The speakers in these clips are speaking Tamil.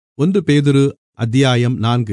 ஒன்று பேதுரு அத்தியாயம் நான்கு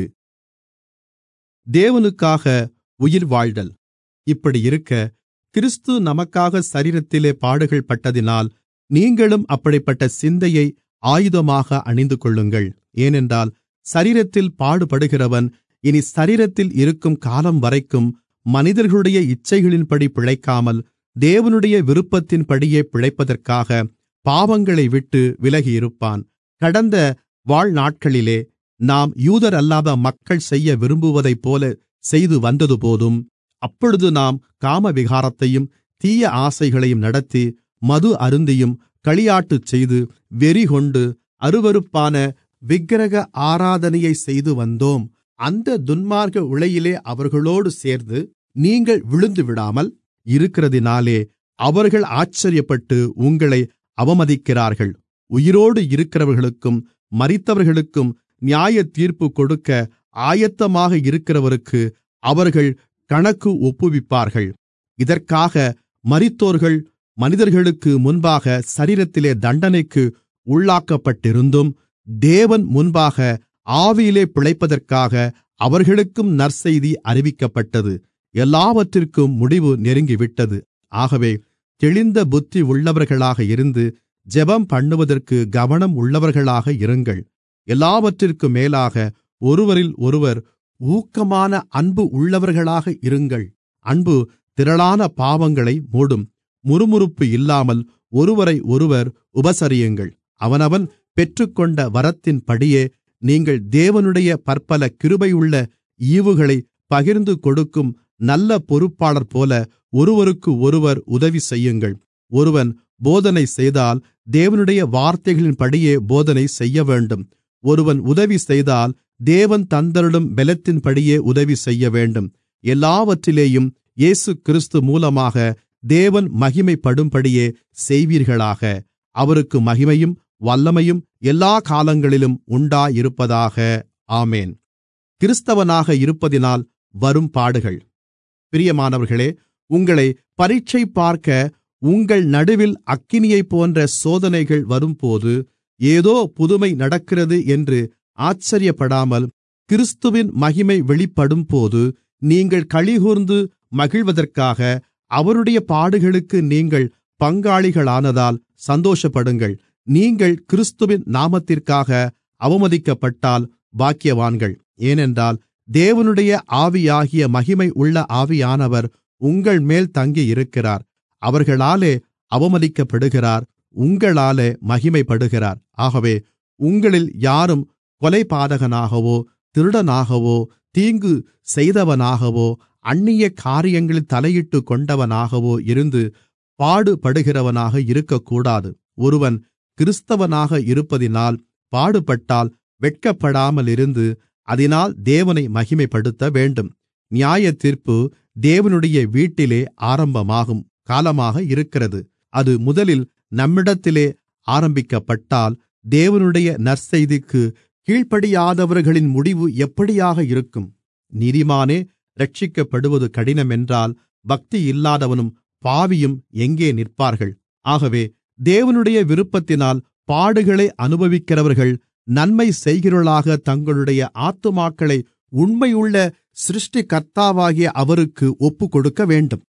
தேவனுக்காக உயிர் வாழ்தல் இப்படியிருக்க கிறிஸ்து நமக்காக சரீரத்திலே பாடுகள் பட்டதினால் நீங்களும் அப்படிப்பட்ட சிந்தையை ஆயுதமாக அணிந்துகொள்ளுங்கள் ஏனென்றால் சரீரத்தில் பாடுபடுகிறவன் இனி சரீரத்தில் இருக்கும் காலம்வரைக்கும் மனிதர்களுடைய இச்சைகளின்படி பிழைக்காமல் தேவனுடைய விருப்பத்தின்படியே பிழைப்பதற்காக பாவங்களைவிட்டு விலகியிருப்பான் கடந்த வாழ்நாட்களிலே நாம் யூதரல்லாத மக்கள் செய்ய விரும்புவதைப்போல செய்து வந்ததுபோதும் அப்பொழுது நாம் காமவிகாரத்தையும் தீய ஆசைகளையும் நடத்தி மது அருந்தியும் களியாட்டுச் செய்து வெறிகொண்டு அருவருப்பான விக்கிரக ஆராதனையைச் செய்து வந்தோம் அந்த துன்மார்க்க உளையிலே அவர்களோடு சேர்ந்து நீங்கள் விழுந்துவிடாமல் இருக்கிறதினாலே அவர்கள் ஆச்சரியப்பட்டு உங்களை அவமதிக்கிறார்கள் உயிரோடு இருக்கிறவர்களுக்கும் மரித்தவர்களுக்கும் நியாயத்தீர்ப்பு கொடுக்க ஆயத்தமாக இருக்கிறவருக்கு அவர்கள் கணக்கு ஒப்புவிப்பார்கள் இதற்காக மரித்தோர்கள் மனிதர்களுக்கு முன்பாக சரீரத்திலே தண்டனைக்கு உள்ளாக்கப்பட்டிருந்தும் தேவன் முன்பாக ஆவியிலே பிழைப்பதற்காக அவர்களுக்கும் நற்செய்தி அறிவிக்கப்பட்டது எல்லாவற்றிற்கும் முடிவு நெருங்கிவிட்டது ஆகவே தெளிந்த புத்தி உள்ளவர்களாக இருந்து ஜெபம் பண்ணுவதற்கு கவனம் உள்ளவர்களாக இருங்கள் எல்லாவற்றிற்கும் மேலாக ஒருவரில் ஒருவர் ஊக்கமான அன்பு உள்ளவர்களாக இருங்கள் அன்பு திரளான பாவங்களை மூடும் முறுமுறுப்பு இல்லாமல் ஒருவரை ஒருவர் உபசரியுங்கள் அவனவன் பெற்றுக்கொண்ட வரத்தின்படியே நீங்கள் தேவனுடைய பற்பல கிருபையுள்ள ஈவுகளை பகிர்ந்து கொடுக்கும் நல்ல பொறுப்பாளர் போல ஒருவருக்கு ஒருவர் உதவி செய்யுங்கள் ஒருவன் போதனை செய்தால் தேவனுடைய வார்த்தைகளின்படியே போதனை செய்யவேண்டும் ஒருவன் உதவி செய்தால் தேவன் தந்தருளும் பலத்தின்படியே உதவி செய்யவேண்டும் எல்லாவற்றிலேயும் இயேசு கிறிஸ்து மூலமாக தேவன் மகிமைப்படும்படியே செய்வீர்களாக அவருக்கு மகிமையும் வல்லமையும் எல்லா காலங்களிலும் உண்டாயிருப்பதாக ஆமேன் கிறிஸ்தவனாக இருப்பதினால் வரும் பாடுகள் பிரியமானவர்களே உங்களை பரீட்சை பார்க்க உங்கள் நடுவில் அக்கினியைப் போன்ற சோதனைகள் வரும்போது ஏதோ புதுமை நடக்கிறது என்று ஆச்சரியப்படாமல் கிறிஸ்துவின் மகிமை வெளிப்படும்போது நீங்கள் களிகூர்ந்து மகிழ்வதற்காக அவருடைய பாடுகளுக்கு நீங்கள் பங்காளிகளானதால் சந்தோஷப்படுங்கள் நீங்கள் கிறிஸ்துவின் நாமத்திற்காக அவமதிக்கப்பட்டால் பாக்கியவான்கள் ஏனென்றால் தேவனுடைய ஆவியாகிய மகிமை உள்ள ஆவியானவர் உங்கள்மேல் தங்கியிருக்கிறார் அவர்களாலே அவமதிக்கப்படுகிறார் உங்களாலே மகிமைப்படுகிறார் ஆகவே உங்களில் யாரும் கொலைபாதகனாகவோ திருடனாகவோ தீங்கு செய்தவனாகவோ அந்நிய காரியங்களில் தலையிட்டு கொண்டவனாகவோ இருந்து பாடுபடுகிறவனாக இருக்கக்கூடாது ஒருவன் கிறிஸ்தவனாக இருப்பதினால் பாடுபட்டால் வெட்கப்படாமலிருந்து அதினால் தேவனை மகிமைப்படுத்த வேண்டும் நியாயத்தீர்ப்பு தேவனுடைய வீட்டிலே ஆரம்பமாகும் காலமாக இருக்கிறது அது முதலில் நம்மிடத்திலே ஆரம்பிக்கப்பட்டால் தேவனுடைய நற்செய்திக்கு கீழ்ப்படியாதவர்களின் முடிவு எப்படியாக இருக்கும் நீதிமானே இரட்சிக்கப்படுவது கடினமென்றால் பக்தி இல்லாதவனும் பாவியும் எங்கே நிற்பார்கள் ஆகவே தேவனுடைய விருப்பத்தினால் பாடுகளை அனுபவிக்கிறவர்கள் நன்மை செய்கிறவர்களாக தங்களுடைய ஆத்துமாக்களை உண்மையுள்ள சிருஷ்டிகர்த்தாவாகிய அவருக்கு ஒப்புக்கொடுக்க வேண்டும்